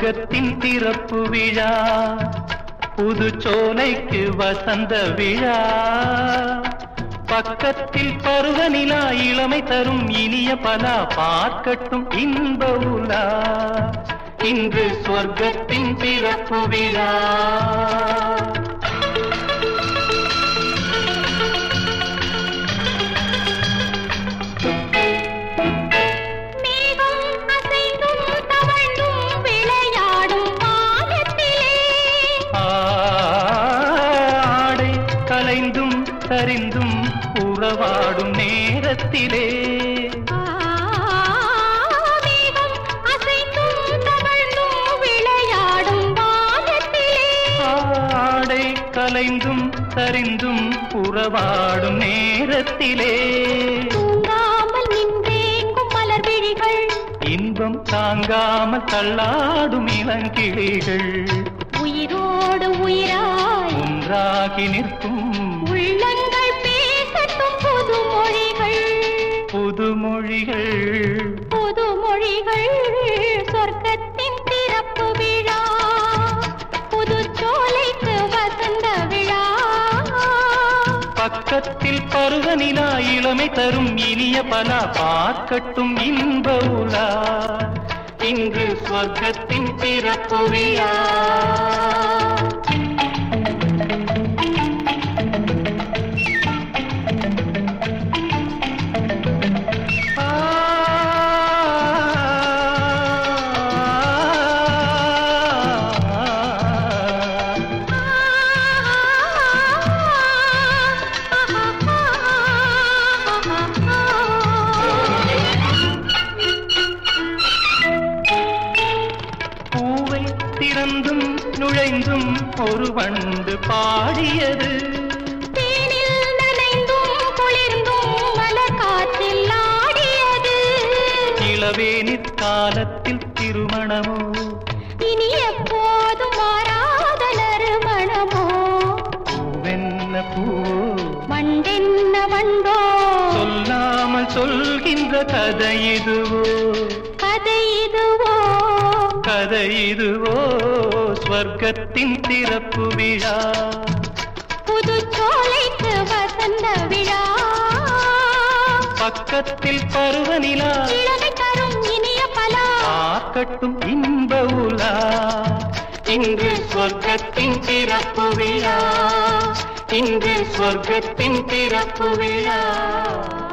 சொர்க்கத்தின் திறப்பு விழா புது சோலைக்கு வசந்த விழா பக்கத்தில் பருவநிலா இளமை தரும் இனிய பலா பார்க்கட்டும் இன்ப உலா இன்று சொர்க்கத்தின் பிறப்பு விழா மேகம் அசைந்தும் தவழ்ந்தும் விளையாடும் வானத்திலே ஆடை கலைந்தும் சரிந்தும் உறவாடும் நேரத்திலே மேகம் அசைந்தும் தவழ்ந்தும் விளையாடும் வானத்திலே ஆடை கலைந்தும் சரிந்தும் உறவாடும் நேரத்திலே தூங்காமல் நின்றேங்கும் மலர் விழிகள் இன்பம் தாங்காமல் தள்ளாடும் இளங்கிளிகள் உயிரோடு உயிராய் ஒன்றாகி நிற்கும் உள்ளங்கள் பேசட்டும் புது மொழிகள் புதுமொழிகள் புது மொழிகள் சொர்க்கத்தின் திறப்பு விழா புது சோலைக்கு வசந்த விழா பக்கத்தில் பருவநிலா இளமை தரும் இனிய பலா பார்க்கட்டும் இன்ப உலா இன்று சொர்க்கத்தின் பிறப்பு விழா ஆ பூவை திறந்தும் நுழைந்தும் ஒரு வண்டு பாடியது தேனில் நனைந்தும் குளிர்ந்தும் மலர் காற்றில் ஆடியது இளவேனிற் காலத்தில் திருமணமோ இனி எப்போதும் மாறாத நறுமணமோ பூவென்ன பூ வண்டென்ன வண்டோ சொல்லாமல் சொல்கின்ற கதை இதுவோ கதை இதுவோ கதை இதுவோ ஸ்வர்க்கத்தின் திறப்பு விழா புது சோலைக்கு வசந்த விழா பக்கத்தில் பருவநிலா இளமை தரும் இனிய பலா பார்க்கட்டும் இன்ப உலா இன்று சொர்க்கத்தின் திறப்பு விழா இன்று சொர்க்கத்தின் திறப்பு விழா